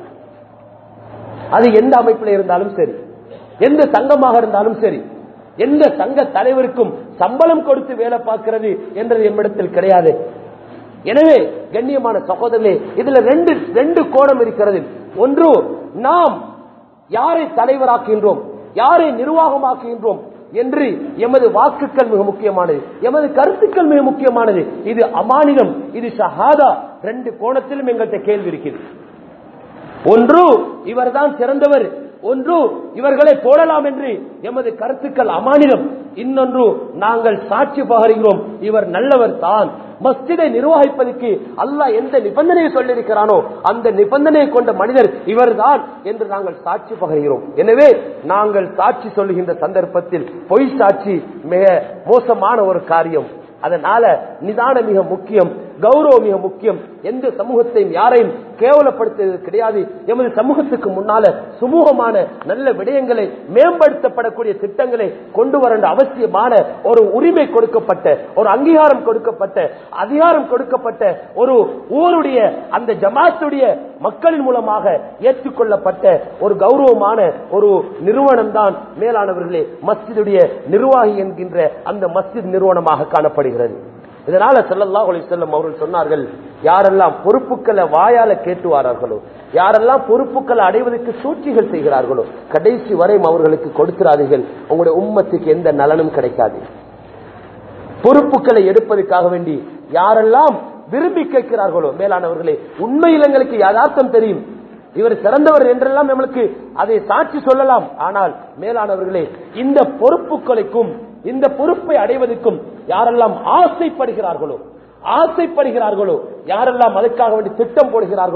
அது எந்த அமைப்பில் இருந்தாலும் சரி எந்த சங்கமாக இருந்தாலும் சரி எந்த சங்க தலைவருக்கும் சம்பளம் கொடுத்து வேலை பார்க்கிறது என்றது எம்மிடத்தில் கிடையாது எனவே கண்ணியமான சகோதரர்களே இதுல ரெண்டு ரெண்டு கோணம் இருக்கிறது ஒன்று நாம் யாரை தலைவராக்குகின்றோம் யாரை நிர்வாகமாக்குகின்றோம் என்று எமது வாக்குகள் மிக முக்கியமானது எமது கருத்துக்கள் மிக முக்கியமானது இது அமானிதம் இது ஷஹாதா ரெண்டு கோணத்திலும் எங்கள்கிட்ட கேள்வி இருக்கிறது ஒன்று இவர்தான் சிறந்தவர் ஒன்று இவர்களை போடலாம் என்று எமது கருத்துக்கள் அமானிதம் இன்னொன்று நாங்கள் சாட்சி பகருகிறோம் இவர் நல்லவர் தான் மஸ்ஜிதை நிர்வகிப்பதற்கு அல்லாஹ் எந்த நிபந்தனையை சொல்லியிருக்கிறானோ அந்த நிபந்தனையை கொண்ட மனிதர் இவர்தான் என்று நாங்கள் சாட்சி பகர்கிறோம் எனவே நாங்கள் சாட்சி சொல்லுகின்ற சந்தர்ப்பத்தில் பொய் சாட்சி மிக மோசமான ஒரு காரியம் அதனால நிதானம் மிக முக்கியம் கௌரவம் மிக முக்கியம் எந்த சமூகத்தையும் யாரையும் கேவலப்படுத்துவது கிடையாது எமது சமூகத்துக்கு முன்னால சுமூகமான நல்ல விடயங்களை மேம்படுத்தப்படக்கூடிய திட்டங்களை கொண்டு வர அவசியமான ஒரு உரிமை கொடுக்கப்பட்ட ஒரு அங்கீகாரம் கொடுக்கப்பட்ட அதிகாரம் கொடுக்கப்பட்ட ஒரு ஊருடைய அந்த ஜமாத்துடைய மக்களின் மூலமாக ஏற்றுக்கொள்ளப்பட்ட ஒரு கௌரவமான ஒரு நிறுவனம் தான் மேலானவர்களே மஸ்ஜிதுடைய நிர்வாகி என்கின்ற அந்த மஸ்ஜித் நிறுவனமாக காணப்படுகிறது இதனால ஸல்லல்லாஹு அலைஹி வஸல்லம் அவர்கள் சொன்னார்கள் யாரெல்லாம் பொறுப்புகளை வாயால கேட்டுவாரார்களோ யாரெல்லாம் பொறுப்புகளை அடைவதற்கு சூழ்ச்சிகள் செய்கிறார்களோ கடைசி வரையும் அவர்களுக்கு கொடுக்கிறார்கள் உங்களுடைய உம்மத்துக்கு எந்த நலனும் கிடைக்காது பொறுப்புகளை எடுப்பதற்காக வேண்டி யாரெல்லாம் விரும்பி கேட்கிறார்களோ மேலானவர்களே உண்மையில் எங்களுக்கு யதார்த்தம் தெரியும் இவர் சிறந்தவர் என்றெல்லாம் நம்மளுக்கு அதை சாட்சி சொல்லலாம் ஆனால் மேலானவர்களே இந்த பொறுப்புகளுக்கும் இந்த பொறுப்பை அடைவதற்கும் யாரெல்லாம் ஆசைப்படுகிறார்களோ ஆசைப்படுகிறார்களோ யாரெல்லாம் அதற்காக வேண்டி திட்டம் போடுகிறார்களோ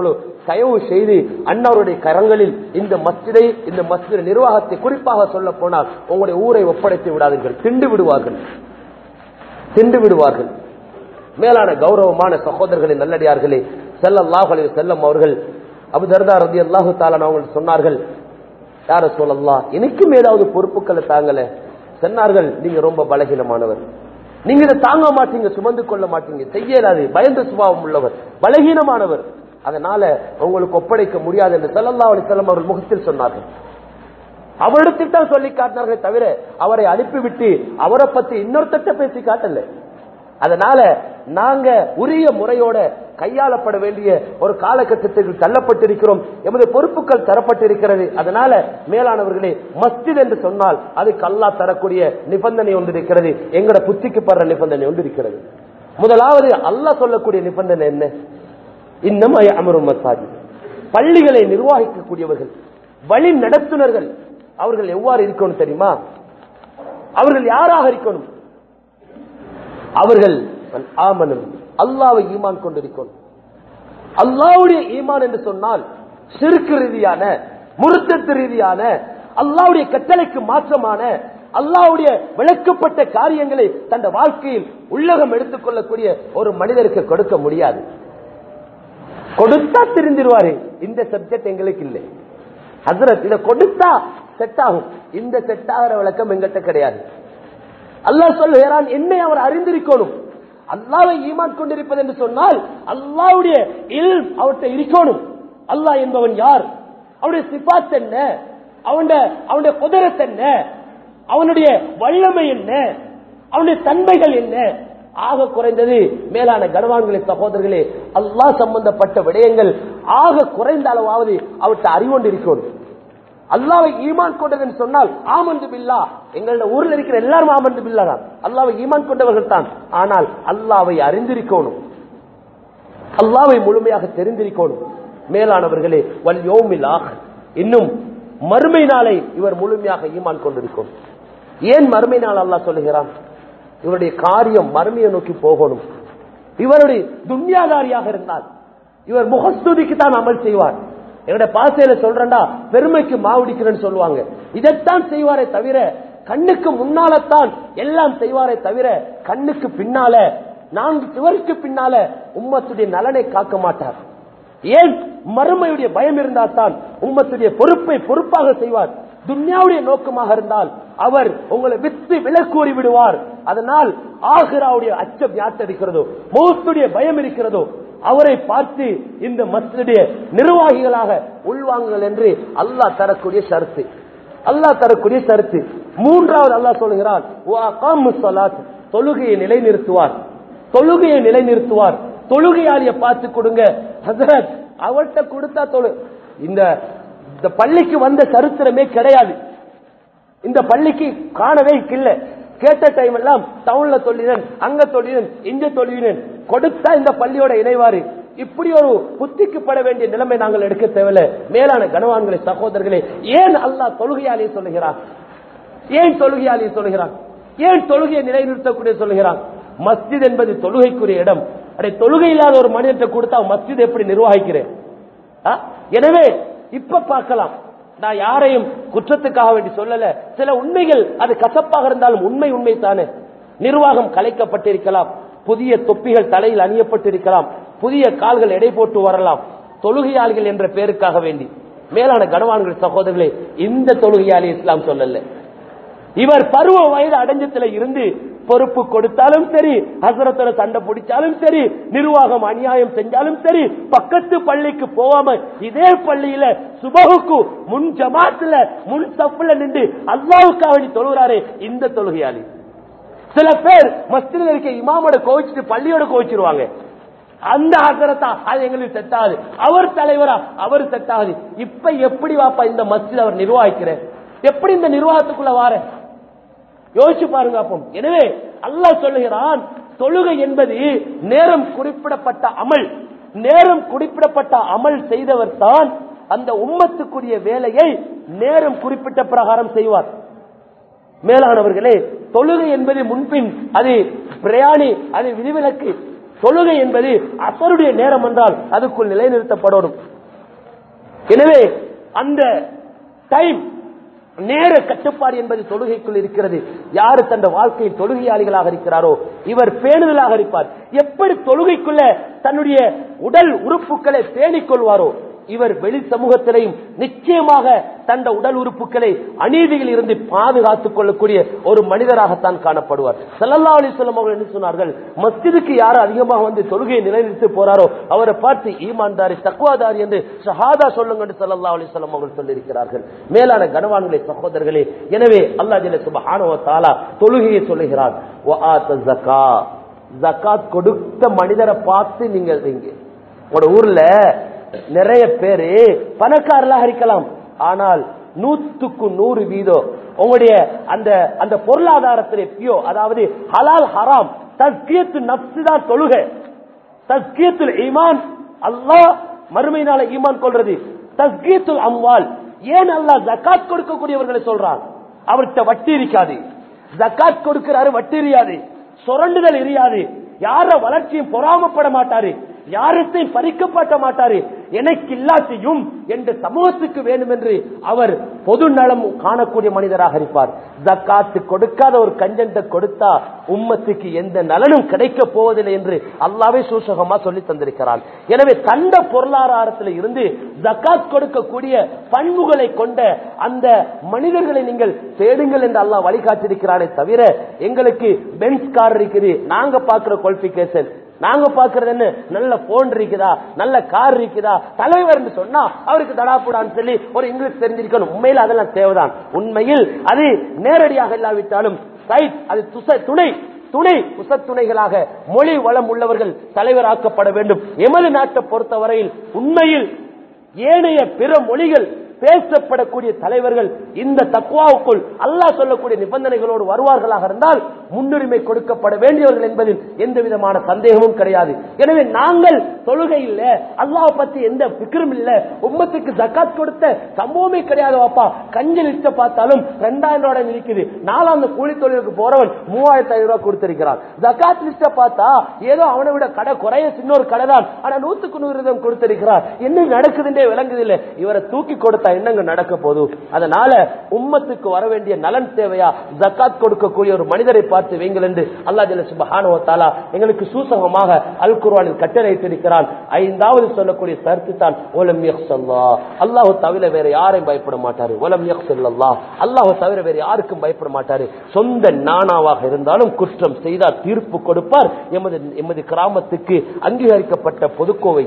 தயவு செய்து அன்னாருடைய கரங்களில் இந்த மஸ்ஜிதை இந்த மஸ்ஜித நிர்வாகத்தை குறிப்பாக சொல்ல போனால் உங்களுடைய ஊரை ஒப்படைத்து விடாதீர்கள் திண்டு விடுவார்கள் திண்டு விடுவார்கள் மேலான கௌரவமான சகோதரர்களின் நல்லடியார்களே செல்லல்லாஹ் அலைஹி செல்லம் அவர்கள் அபு தர்தா ரதி அல்லாஹு தாலன் அவங்க சொன்னார்கள் யார சொல்லலாம் எனக்கும் ஏதாவது பொறுப்புகளை தாங்கல சொன்னார்கள் நீங்க ரொம்ப பலகீனமானவர் நீங்க இதை தாங்க மாட்டீங்க சுமந்து கொள்ள மாட்டீங்க செய்யலாது பயந்த சுபாவம் உள்ளவர் பலகீனமானவர் அதனால உங்களுக்கு ஒப்படைக்க முடியாது என்று செல்லல்லா அலி செல்லம் அவர்கள் முகத்தில் சொன்னார்கள் அவரிடத்தில் தான் சொல்லி காட்டினார்களே தவிர அவரை அனுப்பிவிட்டு அவரை பத்தி இன்னொருத்தட்ட பேசி காட்டல அதனால நாங்க உரிய முறையோட கையாளப்பட வேண்டிய ஒரு காலகட்டத்தில் தள்ளப்பட்டிருக்கிறோம் எமது பொறுப்புகள் தரப்பட்டிருக்கிறது அதனால மேலானவர்களே மஸ்ஜித் என்று சொன்னால் அதுக்கு அல்லாஹ் தரக்கூடிய நிபந்தனை ஒன்று இருக்கிறது எங்கட புத்திக்கு படுற நிபந்தனை ஒன்று இருக்கிறது முதலாவது அல்லாஹ் சொல்லக்கூடிய நிபந்தனை என்ன இன்னும் அமரும் மசாஜி பள்ளிகளை நிர்வகிக்கக்கூடியவர்கள் வழி நடத்துனர்கள் அவர்கள் எவ்வாறு இருக்கணும் தெரியுமா அவர்கள் யாராக இருக்கணும் அவர்கள் ஆமனும் அல்லாவை ஈமான் கொண்டிருக்கணும் அல்லாவுடைய ஈமான் என்று சொன்னால் சிறுக்கு ரீதியான முருத்தத்து ரீதியான அல்லாவுடைய கட்டளைக்கு மாற்றமான அல்லாவுடைய விளக்கப்பட்ட காரியங்களை தன் வாழ்க்கையில் உள்ளகம் எடுத்துக் கொள்ளக்கூடிய ஒரு மனிதருக்கு கொடுக்க முடியாது கொடுத்தா திருந்திருவாரு இந்த சப்ஜெக்ட் எங்களுக்கு இல்லை ஹசரத் இதை கொடுத்தா செட் ஆகும் இந்த செட் ஆகிற விளக்கம் எங்கிட்ட கிடையாது அல்லாஹ் சொல்லுகிறான் என்னை அவர் அறிந்திருக்கணும் அல்லாவை ஈமான் கொண்டிருப்பது என்று சொன்னால் அல்லாவுடைய இல் அவர்கிட்ட இருக்கணும் அல்லாஹ் என்பவன் யார் அவனுடைய சிபாத் என்ன அவனுடைய அவனுடைய குதிரத் என்ன அவனுடைய வல்லமை என்ன அவனுடைய தன்மைகள் என்ன ஆக குறைந்தது மேலான கனவான்களே சகோதரர்களே அல்லாஹ் சம்பந்தப்பட்ட விடயங்கள் ஆக குறைந்த அளவாவது அவர்கிட்ட அறிவொண்டு இருக்கணும் அல்லாவை ஈமான் கொண்டதுன்னு சொன்னால் ஆமந்து பில்லா எங்களோட ஊர்ல இருக்கிற எல்லாரும் ஆமந்து பில்லா தான் அல்லாவை ஈமான் கொண்டவர்கள் தான் ஆனால் அல்லாவை அறிந்திருக்கணும் அல்லாவை முழுமையாக தெரிந்திருக்கணும் மேலானவர்களே வல் யோமில் ஆக இன்னும் மறுமை நாளை இவர் முழுமையாக ஈமான் கொண்டிருக்கணும் ஏன் மறுமை நாள் அல்லாஹ் சொல்லுகிறான் இவருடைய காரியம் மறுமையை நோக்கி போகணும் இவருடைய துன்யாதாரியாக இருந்தால் இவர் முகஸ்துதிக்கு தான் அமல் செய்வார் என்னோட பாசையில சொல்றேன்டா பெருமைக்கு மாவுடிக்கிறேன்னு சொல்லுவாங்க இதைத்தான் செய்வாரே தவிர கண்ணுக்கு முன்னாலத்தான் எல்லாம் செய்வாரே தவிர கண்ணுக்கு பின்னால நான்கு சுவருக்கு பின்னால உம்மத்துடைய நலனை காக்க மாட்டார் ஏன் மறுமையுடைய பயம் இருந்தால் தான் உம்மத்துடைய பொறுப்பை பொறுப்பாக செய்வார் துன்யாவுடைய நோக்கமாக இருந்தால் அவர் உங்களை வித்து விலக்கூறி விடுவார் அதனால் ஆகிராவுடைய அச்சம் யாத்தடிக்கிறதோ மௌத்துடைய பயம் இருக்கிறதோ அவரை பார்த்து இந்த மஸ்ஜிடைய நிர்வாகிகளாக உள்வாங்குங்கள் என்று அல்லாஹ் தரக்கூடிய ஷரத்து அல்லாஹ் தரக்கூடிய ஷரத்து மூன்றாவது அல்லாஹ் சொல்லுகிறான் தொழுகையை நிலைநிறுத்துவார் தொழுகையை நிலைநிறுத்துவார் தொழுகையாளிய பார்த்து கொடுங்க ஹசரத் அவர்கிட்ட கொடுத்தா தொழு இந்த இந்த பள்ளிக்கு வந்த சரித்திரமே கிடையாது இந்த பள்ளிக்கு காணவே இல்லை கேட்ட டைம் எல்லாம் டவுன்ல தொழிலன் அங்க தொழிலன் இங்க தொழிலன் கொடுத்தா இந்த பள்ளியோட இணைவாரு இப்படி ஒரு புத்திக்கு பட வேண்டிய நிலைமை நாங்கள் எடுக்க தேவையில்ல மேலான கனவான்களை சகோதரர்களே ஏன் அல்லாஹ் தொழுகையாளியை சொல்லுகிறான் ஏன் தொழுகையாளியை சொல்லுகிறான் ஏன் தொழுகையை நிலைநிறுத்தக்கூடிய சொல்லுகிறான் மஸ்ஜித் என்பது தொழுகைக்குரிய இடம் அடே தொழுகை இல்லாத ஒரு மனிதத்தை கொடுத்தா மஸ்ஜித் எப்படி நிர்வகிக்கிறேன் ஆ? எனவே இப்ப பார்க்கலாம் நான் யாரையும் குற்றத்துக்காக வேண்டி சொல்லல சில உண்மைகள் அது கசப்பாக இருந்தாலும் உண்மை உண்மை தானே நிர்வாகம் கலைக்கப்பட்டிருக்கலாம் புதிய தொப்பிகள் தலையில் அணியப்பட்டிருக்கலாம் புதிய கால்கள் எடை போட்டு வரலாம் தொழுகையாளிகள் என்ற பெயருக்காக வேண்டி மேலான கனவான்கள் சகோதரர்களே இந்த தொழுகையாளி இஸ்லாம் சொல்லல இவர் பருவ வயது அடைஞ்சத்துல இருந்து பொறுப்பு கொடுத்தாலும் சரி ஹசரத்துல சண்டை பிடிச்சாலும் சரி நிர்வாகம் அநியாயம் செஞ்சாலும் சரி பக்கத்து பள்ளிக்கு போகாம இதே பள்ளியில சுபகுக்கு முன் ஜமாத்துல முன் சப்புல நின்று அல்லாவுக்காக வேண்டி தொழுகிறாரே இந்த தொழுகையாளி சில பேர் மஸ்தில இருக்க இமாமோட கோவிச்சுட்டு பள்ளியோட கோவிச்சிருவாங்க அந்த ஆசரத்தா அது எங்களுக்கு செட் ஆகுது அவர் தலைவரா அவர் செட் ஆகுது இப்ப எப்படி வாப்பா இந்த மஸ்ஜித் அவர் நிர்வகிக்கிற எப்படி இந்த நிர்வாகத்துக்குள்ள வார யோசிச்சு பாருங்க அப்போ எனவே அல்லாஹ் சொல்லுகிறான் தொழுகை என்பது நேரம் குறிப்பிடப்பட்ட அமல் நேரம் குறிப்பிடப்பட்ட அமல் செய்தவர் தான் அந்த உம்மத்துக்குரிய வேலையை நேரம் குறிப்பிட்ட பிரகாரம் செய்வார் மேலானவர்களே தொழுகை என்பது முன்பின் அது பிரயாணி அது விதிவிலக்கு தொழுகை என்பது அசருடைய நேரம் என்றால் அதுக்குள் நிலைநிறுத்தப்படணும் எனவே அந்த டைம் நேர கட்டுப்பாடு என்பது தொழுகைக்குள் இருக்கிறது யாரு தந்த வாழ்க்கையில் தொழுகையாளிகளாக இருக்கிறாரோ இவர் பேணுதலாக இருப்பார் எப்படி தொழுகைக்குள்ள தன்னுடைய உடல் உறுப்புகளை பேணிக் கொள்வாரோ இவர் வெளி சமூகத்திலையும் நிச்சயமாக தந்த உடல் உறுப்புகளை அநீதியில் இருந்து பாதுகாத்துக் கொள்ளக்கூடிய ஒரு மனிதராகத்தான் காணப்படுவார் சல்லல்லா அலிஸ்லாம் அவர்கள் என்ன சொன்னார்கள் மஸ்ஜிதுக்கு யார் அதிகமாக வந்து தொழுகையை நிலைநிறுத்தி போறாரோ அவரை பார்த்து ஈமான்தாரி தக்குவாதாரி என்று ஷஹாதா சொல்லுங்க என்று சல்லல்லா அலிஸ்லாம் அவர்கள் சொல்லியிருக்கிறார்கள் மேலான கனவான்களே சகோதரர்களே எனவே அல்லா ஜில சுபஹானவ தாலா தொழுகையை சொல்லுகிறார் ஜக்காத் கொடுத்த மனிதரை பார்த்து நீங்கள் நீங்க உங்களோட ஊர்ல நிறைய பேரு பணக்காரர்களாக இருக்கலாம் ஆனால் நூத்துக்கு நூறு வீதம் உங்களுடைய அந்த அந்த பொருளாதாரத்தில் எப்பயோ அதாவது ஹலால் ஹராம் தஸ்கியத்து நப்சு தான் தொழுகை தஸ்கியத்துல் ஈமான் அல்லாஹ் மறுமையினால ஈமான் கொள்றது தஸ்கியத்துல் அம்வால் ஏன் அல்லாஹ் ஜக்காத் கொடுக்கக்கூடியவர்களை சொல்றான் அவர்கிட்ட வட்டி இருக்காது ஜக்காத் கொடுக்கிறாரு வட்டி எரியாது சுரண்டுதல் எரியாது யார வளர்ச்சியும் பொறாமப்பட மாட்டாரு யாரத்தையும் பறிக்கப்பட்ட மாட்டாரு எனக்கு இல்லாத்தையும் என்ற சமூகத்துக்கு வேண்டும் என்று அவர் பொது நலம் காணக்கூடிய மனிதராக இருப்பார் ஜக்காத்து கொடுக்காத ஒரு கஞ்சன்ட்ட கொடுத்தா உம்மத்துக்கு எந்த நலனும் கிடைக்க போவதில்லை என்று அல்லாவே சூசகமா சொல்லி தந்திருக்கிறான் எனவே தந்த பொருளாதாரத்தில் இருந்து ஜக்காத் கொடுக்கக்கூடிய பண்புகளை கொண்ட அந்த மனிதர்களை நீங்கள் தேடுங்கள் என்று அல்லாஹ் வழிகாட்டிருக்கிறானே தவிர எங்களுக்கு பென்ஸ் கார் இருக்குது நாங்க பாக்குற குவாலிபிகேஷன் நாங்க பாக்குறது என்ன நல்ல போன் இருக்குதா நல்ல கார் இருக்குதா தலைவர் சொன்னா அவருக்கு தடாப்புடான்னு சொல்லி ஒரு இங்கிலீஷ் தெரிஞ்சிருக்கணும் உண்மையில் அதெல்லாம் தேவைதான் உண்மையில் அது நேரடியாக இல்லாவிட்டாலும் சைட் அது துசை துணை துணை உசத்துணைகளாக மொழி வளம் உள்ளவர்கள் தலைவராக்கப்பட வேண்டும் எமது நாட்டை பொறுத்தவரையில் உண்மையில் ஏனைய பிற மொழிகள் பேசப்படக்கூடிய தலைவர்கள் இந்த தக்குவாவுக்குள் அல்லாஹ் சொல்லக்கூடிய நிபந்தனைகளோடு வருவார்களாக இருந்தால் முன்னுரிமை கொடுக்கப்பட வேண்டியவர்கள் என்பதில் எந்த விதமான சந்தேகமும் கிடையாது எனவே நாங்கள் தொழுகை இல்ல அல்லாஹ் பத்தி எந்த பிக்கரும் இல்ல உம்மத்துக்கு ஜக்காத் கொடுத்த சம்பவமே கிடையாது வாப்பா கஞ்ச லிஸ்ட பார்த்தாலும் ரெண்டாயிரம் ரூபாய் இருக்குது நாலாம் கூலி தொழிலுக்கு போறவன் மூவாயிரத்தி ஐநூறு ரூபாய் கொடுத்திருக்கிறான் ஜக்காத் லிஸ்ட பார்த்தா ஏதோ அவனை விட கடை குறைய சின்னொரு கடை தான் ஆனா நூத்துக்கு நூறு வீதம் கொடுத்திருக்கிறார் என்ன நடக்குதுன்றே விளங்குது இல்ல இவரை தூக்கி கொடுத்தா என்னங்க நடக்க போது அதனால உம்மத்துக்கு வர வேண்டிய நலன் தேவையா ஜக்காத் கொடுக்கக்கூடிய ஒரு மனிதரை பார்த்து வைங்கள் என்று அல்லா ஜல்ல சுபஹானஹு வ தஆலா எங்களுக்கு சூசகமாக அல் குர்ஆனில் கட்டளையிட்டிருக்கிறான் ஐந்தாவது சொல்லக்கூடிய கருத்து தான் ஒலம் யக்ஸல்லா அல்லாஹ் தவிர வேற யாரையும் பயப்பட மாட்டாரு ஒலம் யக்ஸல்லா அல்லாஹ் தவிர வேற யாருக்கும் பயப்பட மாட்டாரு சொந்த நானாவாக இருந்தாலும் குற்றம் செய்தால் தீர்ப்பு கொடுப்பார் எமது எமது கிராமத்துக்கு அங்கீகரிக்கப்பட்ட பொதுக்கோவை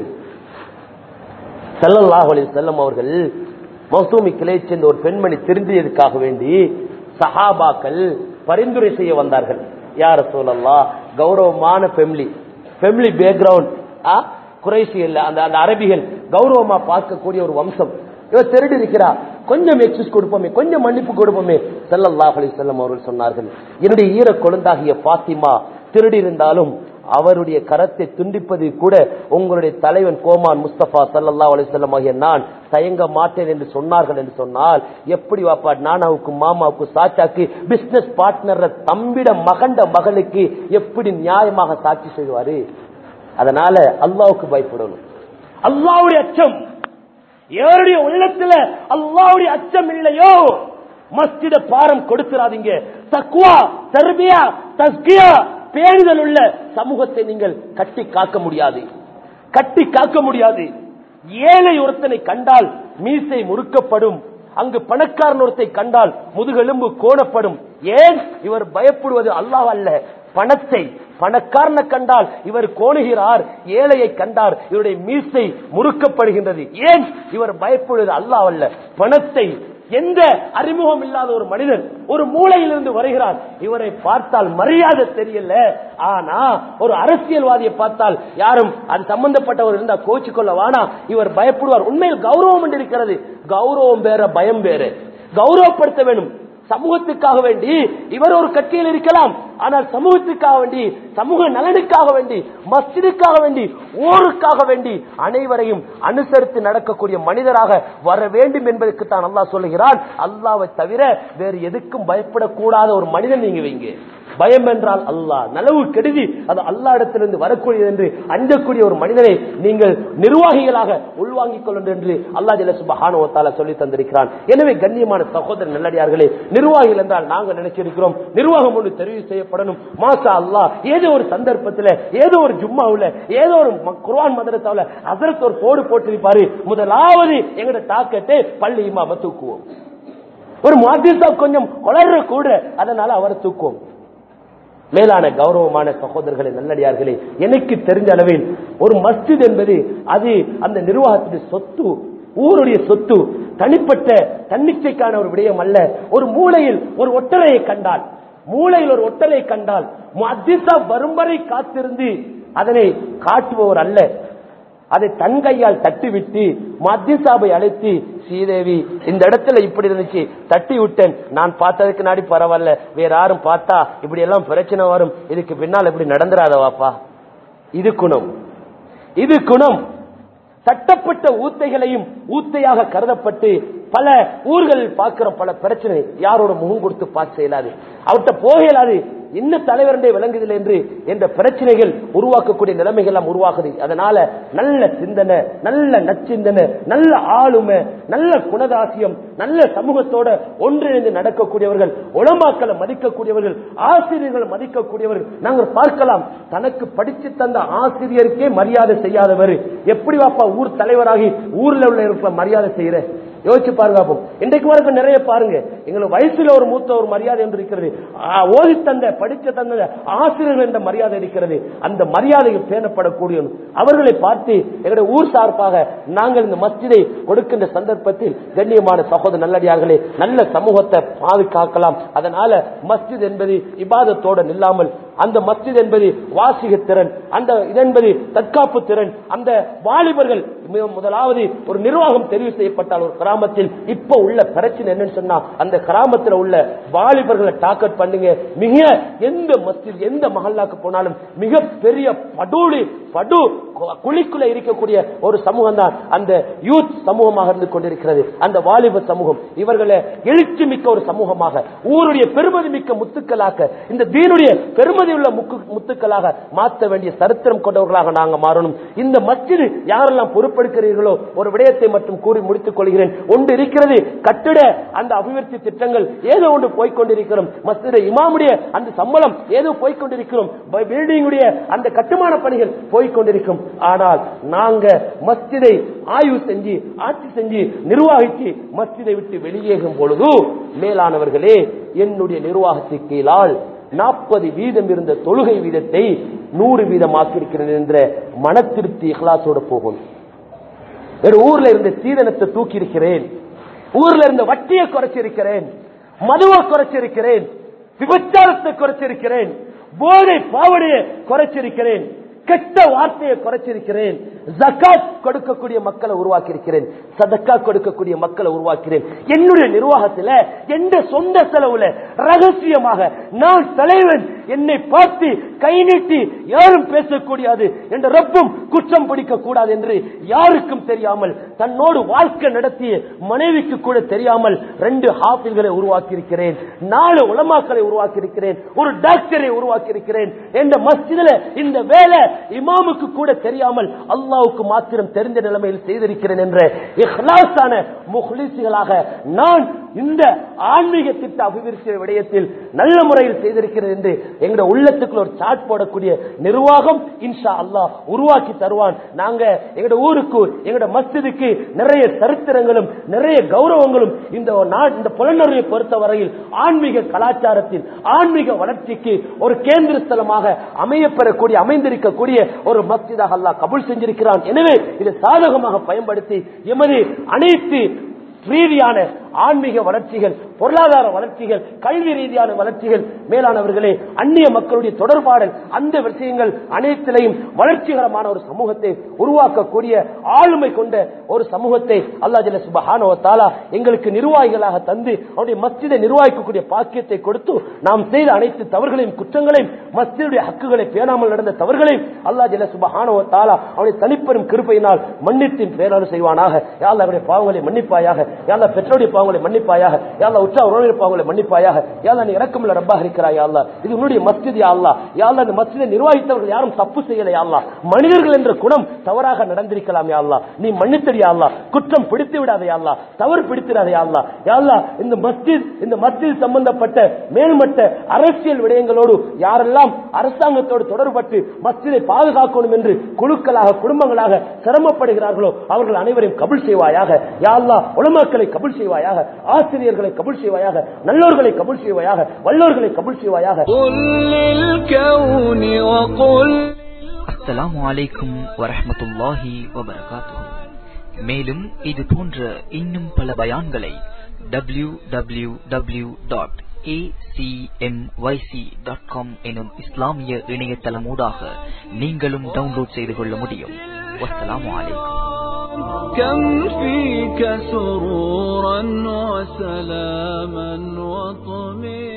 சல்லல்லாஹு அலைஹி வஸல்லம் அவர்கள் மௌசூமி கிளை சேர்ந்த ஒரு பெண்மணி திருந்தியதுக்காக வேண்டி சஹாபாக்கள் பரிந்துரை செய்ய வந்தார்கள் யார சொல்லலா கௌரவமான ஃபெமிலி ஃபெமிலி பேக்ரவுண்ட் குறைசியல்ல அந்த அந்த அரபிகள் கௌரவமா பார்க்கக்கூடிய ஒரு வம்சம் இவர் திருடி இருக்கிறா கொஞ்சம் எக்ஸஸ் கொடுப்போமே கொஞ்சம் மன்னிப்பு கொடுப்போமே செல்லல்லாஹ் அலி செல்லம் அவர்கள் சொன்னார்கள் என்னுடைய ஈர கொழுந்தாகிய பாத்திமா திருடி இருந்தாலும் அவருடைய கரத்தை துண்டிப்பது கூட உங்களுடைய தலைவன் கோமான் முஸ்தபா சல்லல்லா அலிசல்லம் ஆகிய நான் தயங்க மாட்டேன் என்று சொன்னார்கள் என்று சொன்னால் எப்படி வாப்பா நானாவுக்கு மாமாவுக்கு சாச்சாக்கு பிசினஸ் பார்ட்னர் தம்பிட மகண்ட மகளுக்கு எப்படி நியாயமாக சாட்சி செய்வாரு அதனால அல்லாவுக்கு பயப்படணும் அல்லாவுடைய அச்சம் யாருடைய உள்ளத்துல அல்லாவுடைய அச்சம் இல்லையோ மஸ்ஜித பாரம் கொடுத்துறாதீங்க தக்குவா தர்பியா தஸ்கியா பேணுதல் உள்ள சமூகத்தை நீங்கள் கட்டி காக்க முடியாது கட்டி காக்க முடியாது ஏழை ஒருத்தனை கண்டால் மீசை முறுக்கப்படும் அங்கு பணக்காரன் ஒருத்தை கண்டால் முதுகெலும்பு கோணப்படும் ஏன் இவர் பயப்படுவது அல்லாஹ் அல்ல பணத்தை பணக்காரனை கண்டால் இவர் கோணுகிறார் ஏழையை கண்டார் இவருடைய மீசை முறுக்கப்படுகின்றது ஏன் இவர் பயப்படுவது அல்லாஹ் அல்ல பணத்தை எந்த அறிமுகம் இல்லாத ஒரு மனிதன் ஒரு மூளையிலிருந்து வருகிறார் இவரை பார்த்தால் மரியாதை தெரியல ஆனா ஒரு அரசியல்வாதியை பார்த்தால் யாரும் அது சம்பந்தப்பட்டவர் இருந்தா கோச்சு கொள்ள வானா இவர் பயப்படுவார் உண்மையில் கௌரவம் என்று இருக்கிறது கௌரவம் வேற பயம் வேற கௌரவப்படுத்த வேண்டும் சமூகத்துக்காக வேண்டி இவர் ஒரு கட்சியில் இருக்கலாம் ஆனால் சமூகத்துக்காக வேண்டி சமூக நலனுக்காக வேண்டி மஸ்ஜிதுக்காக வேண்டி ஊருக்காக வேண்டி அனைவரையும் அனுசரித்து நடக்கக்கூடிய மனிதராக வர வேண்டும் என்பதற்கு தான் அல்லாஹ் சொல்லுகிறான் அல்லாவை தவிர வேறு எதுக்கும் பயப்படக்கூடாத ஒரு மனிதன் நீங்க வைங்க பயம் என்றால் அல்லாஹ் நலவு கெடுதி அது அல்லா இடத்திலிருந்து வரக்கூடியது என்று அஞ்சக்கூடிய ஒரு மனிதனை நீங்கள் நிர்வாகிகளாக உள்வாங்கிக் கொள்ளுங்கள் என்று அல்லா ஜல்ல சுபஹானுவத்தால சொல்லி தந்திருக்கிறான் எனவே கண்ணியமான சகோதரர் நல்லடியார்களே நிர்வாகிகள் என்றால் நாங்கள் நினைச்சிருக்கிறோம் நிர்வாகம் ஒன்று தெரிவு செய்யப்படணும் மாசா அல்லாஹ் ஏதோ ஒரு சந்தர்ப்பத்தில் ஏதோ ஒரு ஜும்மாவுல ஏதோ ஒரு ம- குர்ஆன் மதரசாவுல அதற்கு ஒரு போடு போட்டிருப்பாரு முதலாவது எங்கட தாக்கத்தை பள்ளி இமாம தூக்குவோம் ஒரு மாதிரிசா கொஞ்சம் வளர்ற கூட அதனால அவரை தூக்குவோம் மேலான கௌரவமான சகோதரர்களே நல்லடியார்களே எனக்கு தெரிஞ்ச அளவில் ஒரு மஸ்ஜித் என்பது அது அந்த நிர்வாகத்துடைய சொத்து ஊருடைய சொத்து தனிப்பட்ட தன்னிச்சைக்கான ஒரு விடயம் அல்ல ஒரு மூலையில் ஒரு ஒட்டலையை கண்டால் மூலையில் ஒரு ஒட்டலை கண்டால் முஅத்திஸா வரும் வரை காத்திருந்து அதனை காட்டுபவர் அல்ல அதை தன் கையால் தட்டிவிட்டு மத்தியசாபை அழைத்து ஸ்ரீதேவி இந்த இடத்துல இப்படி இருந்துச்சு தட்டி விட்டேன் நான் பார்த்ததுக்கு நாடி பரவாயில்ல வேற யாரும் பார்த்தா இப்படி எல்லாம் பிரச்சனை வரும் இதுக்கு பின்னால் இப்படி நடந்துராதவாப்பா இது குணம் இது குணம் சட்டப்பட்ட ஊத்தைகளையும் ஊத்தையாக கருதப்பட்டு பல ஊர்களில் பார்க்கிற பல பிரச்சனை யாரோட முகம் கொடுத்து பார்த்து செய்யலாது அவர்கிட்ட போக இயலாது என்ன தலைவருடைய விளங்குதில்லை என்று என்ற பிரச்சனைகள் உருவாக்கக்கூடிய நிலைமைகள் எல்லாம் உருவாகுது அதனால நல்ல சிந்தனை நல்ல நச்சிந்தனை நல்ல ஆளுமை நல்ல குணதாசியம் நல்ல சமூகத்தோட ஒன்றிணைந்து நடக்கக்கூடியவர்கள் உளமாக்களை மதிக்கக்கூடியவர்கள் ஆசிரியர்களை மதிக்கக்கூடியவர்கள் நாங்கள் பார்க்கலாம் தனக்கு படிச்சு தந்த ஆசிரியருக்கே மரியாதை செய்யாதவர் எப்படி வாப்பா ஊர் தலைவராகி ஊர்ல உள்ள இருப்ப மரியாதை செய்யற யோசிச்சு பாருங்க பாப்போம். இன்றைக்கு வரைக்கும் நிறைய பாருங்க எங்களுக்கு வயசுல ஒரு மூத்த ஒரு மரியாதை என்று இருக்கிறது ஆ, ஓதி தந்த படிச்ச தந்த ஆசிரியர்கள் என்ற மரியாதை இருக்கிறது அந்த மரியாதைக்கு பேணப்படக்கூடிய அவர்களை பார்த்து எங்களுடைய ஊர் சார்பாக நாங்கள் இந்த மஸ்ஜிதை கொடுக்கின்ற சந்தர்ப்பத்தில் கண்ணியமான சகோதர நல்லடியார்களே நல்ல சமூகத்தை பாதுகாக்கலாம் அதனால மஸ்ஜித் என்பது இபாதத்தோடு நில்லாமல் அந்த மஸ்ஜித் என்பது வாசிக திறன் அந்த இதென்பது தற்காப்பு திறன் அந்த வாலிபர்கள் மிக முதலாவது ஒரு நிர்வாகம் தெரிவு செய்யப்பட்டால் ஒரு கிராமத்தில் இப்ப உள்ள பிரச்சனை என்னன்னு சொன்னா அந்த கிராமத்தில் உள்ள வாலிபர்களை டார்கெட் பண்ணுங்க மிக எந்த மஸ்ஜித் எந்த மஹல்லாக்கு போனாலும் மிக பெரிய படூலி படு கு- குழிக்குள்ள இருக்கக்கூடிய ஒரு சமூகம் தான் அந்த யூத் சமூகமாக இருந்து கொண்டிருக்கிறது அந்த வாலிப சமூகம் இவர்களை எழுச்சி மிக்க ஒரு சமூகமாக ஊருடைய பெருமதி மிக்க முத்துக்களாக இந்த தீனுடைய பெருமதி உள்ள முக்கு- முத்துக்களாக மாற்ற வேண்டிய சரித்திரம் கொண்டவர்களாக நாங்க மாறணும் இந்த மஸ்ஜிது யாரெல்லாம் பொறுப்பெடுக்கிறீர்களோ ஒரு விடயத்தை மட்டும் கூறி முடித்துக் கொள்கிறேன் ஒன்று இருக்கிறது கட்டிட அந்த அபிவிருத்தி திட்டங்கள் ஏதோ ஒன்று போய்க்கொண்டிருக்கிறோம் மஸ்ஜித இமாமுடைய அந்த சம்பளம் ஏதோ போய்க்கொண்டிருக்கிறோம் ப- பில்டிங்குடைய அந்த கட்டுமான பணிகள் போய்க்கொண்டிருக்கும் ஆனால் நாங்க மஸ்ஜிதை ஆய்வு செஞ்சு ஆட்சி செஞ்சு நிர்வாகிச்சு மஸ்ஜிதை விட்டு வெளியேகும் பொழுது மேலானவர்களே என்னுடைய நிர்வாகத்துக்கு கீழால் நாற்பது வீதம் இருந்த தொழுகை வீதத்தை நூறு வீதம் ஆக்கியிருக்கிறேன் என்ற மன திருப்தி இஹ்லாசோட போகும் ஒரு ஊர்ல இருந்த சீதனத்தை தூக்கி இருக்கிறேன் ஊர்ல இருந்த வட்டியை குறைச்சிருக்கிறேன் மதுவை குறைச்சிருக்கிறேன் விபச்சாரத்தை குறைச்சிருக்கிறேன் போதை பாவனையை குறைச்சிருக்கிறேன் கெட்ட வார்த்தையை குறைச்சிருக்கிறேன் ஜகாத் கொடுக்கக்கூடிய மக்களை உருவாக்கி இருக்கிறேன் சதக்கா கொடுக்கக்கூடிய மக்களை உருவாக்கிறேன் என்னுடைய நிர்வாகத்தில் எந்த சொந்த செலவுல ரகசியமாக நான் தலைவன் என்னை பார்த்து கை நீட்டி யாரும் பேசக்கூடியது என்ற ரப்பும் குற்றம் பிடிக்க கூடாது என்று யாருக்கும் தெரியாமல் தன்னோடு வாழ்க்கை நடத்திய மனைவிக்கு கூட தெரியாமல் ரெண்டு ஹாஃபில்களை உருவாக்கி இருக்கிறேன் நாலு உலமாக்களை உருவாக்கி இருக்கிறேன் ஒரு டாக்டரை உருவாக்கி இருக்கிறேன் என்ற மஸ்ஜிதில் இந்த வேலை இமாமுக்கு கூட தெரியாமல் அல்லாவுக்கு மாத்திரம் தெரிந்த நிலைமையில் செய்திருக்கிறேன் என்ற இஹ்லாஸான முஹ்லிசுகளாக நான் இந்த ஆன்மீக திட்ட அபிவிருத்தி விடயத்தில் நல்ல முறையில் செய்திருக்கிறேன் என்று எங்களுடைய உள்ளத்துக்குள்ள ஒரு சாட் போடக்கூடிய நிர்வாகம் இன்ஷா அல்லாஹ் உருவாக்கி தருவான் நாங்க எங்களுடைய ஊருக்கு எங்களுடைய மஸ்ஜிதுக்கு நிறைய சரித்திரங்களும் நிறைய கௌரவங்களும் இந்த நாட் இந்த புலனறிவை பொறுத்த வரையில் ஆன்மீக கலாச்சாரத்தில் ஆன்மீக வளர்ச்சிக்கு ஒரு கேந்திர ஸ்தலமாக அமையப்பெறக்கூடிய அமைந்திருக்கக்கூடிய ஒரு மஸ்ஜிதாக அல்லாஹ் கபூல் செஞ்சிருக்கிறான் எனவே இதை சாதகமாக பயன்படுத்தி எமது அனைத்து ரீதியான ஆன்மீக வளர்ச்சிகள் பொருளாதார வளர்ச்சிகள் கல்வி ரீதியான வளர்ச்சிகள் மேலானவர்களே அந்நிய மக்களுடைய தொடர்பாடல் அந்த விஷயங்கள் அனைத்திலையும் வளர்ச்சிகரமான ஒரு சமூகத்தை உருவாக்கக்கூடிய ஆளுமை கொண்ட ஒரு சமூகத்தை அல்லா ஜல்ல சுபஹானஹு வ தஆலா எங்களுக்கு நிர்வாகிகளாக தந்து அவருடைய மஸ்ஜிதை நிர்வாகிக்கக்கூடிய பாக்கியத்தை கொடுத்து நாம் செய்த அனைத்து தவறுகளையும் குற்றங்களையும் மஸ்ஜிதுடைய ஹக்குகளை பேணாமல் நடந்த தவறுகளையும் அல்லா ஜல்ல சுபஹானஹு வ தஆலா அவருடைய தனிப்பெரும் கிருபையினால் மன்னித்தின் பேராறு செய்வானாக யா அல்லாஹ் அவருடைய பாவங்களை மன்னிப்பாயாக யா அல்லாஹ் பெற்றோருடைய பாவங்களை மன்னிப்பாயாக யா அல்லாஹ் உற்ற உறவினர்ப்பாங்களை மன்னிப்பாயாக யாழ்லா நீ இறக்கமுள்ள ரப்பாக இருக்கிறாய் யாழ்லா இது உன்னுடைய மஸ்ஜித் யாழ்லா யாழ்லா இந்த மஸ்ஜிதை நிர்வகித்தவர்கள் யாரும் தப்பு செய்யல யாழ்லா மனிதர்கள் என்ற குணம் தவறாக நடந்திருக்கலாம் யாழ்லா நீ மன்னித்தடி யாழ்லா குற்றம் பிடித்து விடாத யாழ்லா தவறு பிடித்திடாத யாழ்லா யாழ்லா இந்த மஸ்ஜித் இந்த மஸ்ஜித் சம்பந்தப்பட்ட மேல்மட்ட அரசியல் விடயங்களோடு யாரெல்லாம் அரசாங்கத்தோடு தொடர்பட்டு மஸ்ஜிதை பாதுகாக்கணும் என்று குழுக்களாக குடும்பங்களாக சிரமப்படுகிறார்களோ அவர்கள் அனைவரையும் கபுல் செய்வாயாக யாழ்லா உலமாக்களை கபுல் செய்வாயாக ஆசிரியர்களை கபுல் செய்வாயாக நல்லோர்களை கபுல் செய்வாயாக வல்லோர்களை கபுல் செய்வாயாக قل للكون وقل அஸ்ஸலாமு அலைக்கும் வரஹ்மத்துல்லாஹி வபரகாத்துஹு மேலும் இது போன்ற இன்னும் பல பயான்களை W W W dot dot com எனும் இஸ்லாமிய இணையதளமூடாக நீங்களும் டவுன்லோட் செய்து கொள்ள முடியும் வஸ்ஸலாமு அலைக்கும் كم فيك سرورا وسلاما وطمئنا